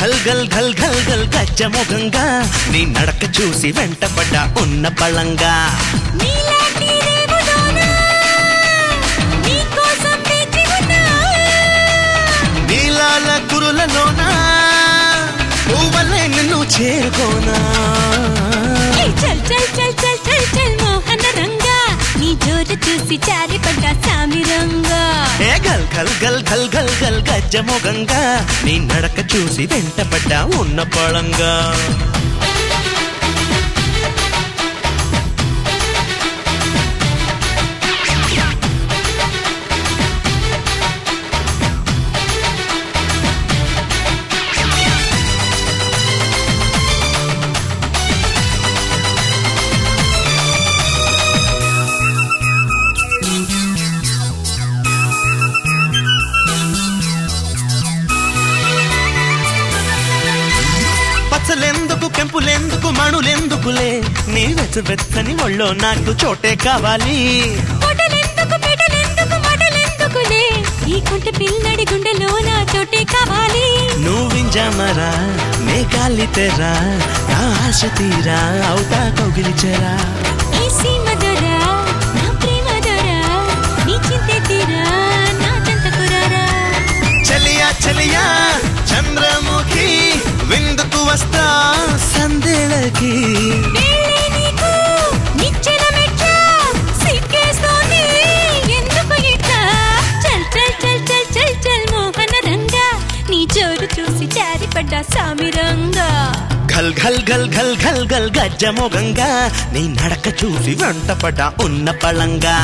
ఘల్ ఘల్ ఘల్ ఘల్ ఘల్ గజ్జముఖంగా నీ నడక చూసి వెంటపడ్డా ఉన్న బలంగా నీలాంటి రేవులోనా, నీకోసం వేచి ఉన్నా. నీలాల కురులలోనా పువ్వలే నిన్ను చేరుకోనా ఏ చల్ చల్ చల్ చల్ చల్ చల్ మోహన రంగా నీ జోరు చూసి జారిపడ్డా సామి రంగా ఏ గల్ గల్ గల్ గల్ గల్ గల్ గజ్జముఖంగా నీ నడక చూసి వెంటపడ్డా ఉన్న బలంగా పచ్చలెందుకు కెంపులెందుకు మణులెందుకులే నీ వెచ్చ వెచ్చని ఒళ్ళో నాకు చోటే కావాలి పొటలెందుకు పెటలెందుకు మొదలెందుకులే ఈ కుంట పిల్లడి గుండెలో నా చోటే కావాలి నువ్వింజామరా నే గాలి తెరా నా ఆశ తీరా అవుతా కౌగిలిచెరా ఈ సీమ దొరా నా ప్రేమ దొరా నీ చింతే తీరా నా చెంతకు రారా చలియా చలియా చంద్రముఖి విందుకు వస్తా సందేళకి వేళే నీకు నిచ్చెన మెట్ట సిగ్గేస్తోంది ఎందుకు ఇట్లా చల్ చల్ చల్ చల్ చల్ చల్ మోహన రంగా నీ జోరు చూసి జారిపడ్డా సామి రంగా ఘల్ ఘల్ ఘల్ ఘల్ ఘల్ ఘల్ గజ్జమోగంగా నీ నడక చూసి వెంటపడ్డా ఉన్న పళంగా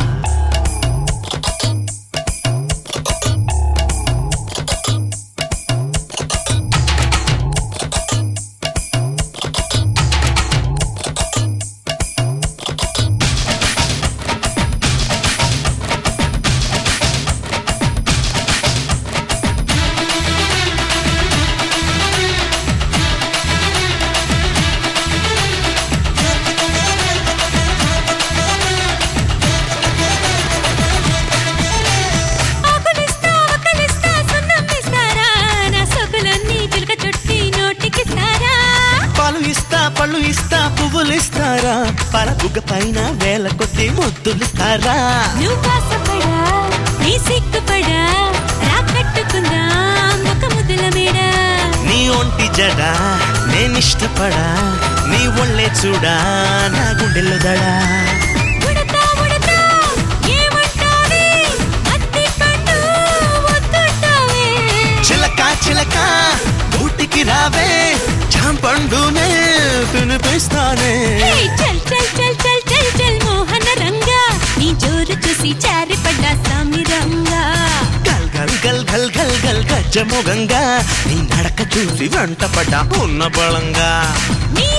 ఆకులిస్తా ఒక్కలిస్తా సున్నం ఇస్తారా నా సొగులన్నీ చిలుక చుట్టి నోటికిస్తారా పాలు ఇస్తా పళ్ళు ఇస్తా పువ్వులు ఇస్తారా పరబుగ పైన వేల కొద్ది ముద్దులిస్తారా నువ్వు ఆశపడా నీ సిగ్గుపడా రా కట్టుకుందాం ఒక ముద్దుల మేడ నీ ఒంటి జడ నేనిష్టపడా నీ ఒళ్ళే చూడా నా గుండెల్లో దడా ఉడతా ఉడతా ఏమంటావే అత్తి పండు వద్దంటావే చిలక చిలక ఊటికి రావే చాంపండునే తినిపిస్తానే హే, చల్ చల్ చల్ చల్ చల్ చల్ మోహన రంగా నీ జోరు చూసి జారిపడ్డా సామి రంగా గల్ గల్ గల్ గల్ గల్ గల్ గజ్జముగంగా నీ నడక చూసి వెంటపడ్డా ఉన్న బలంగా నీ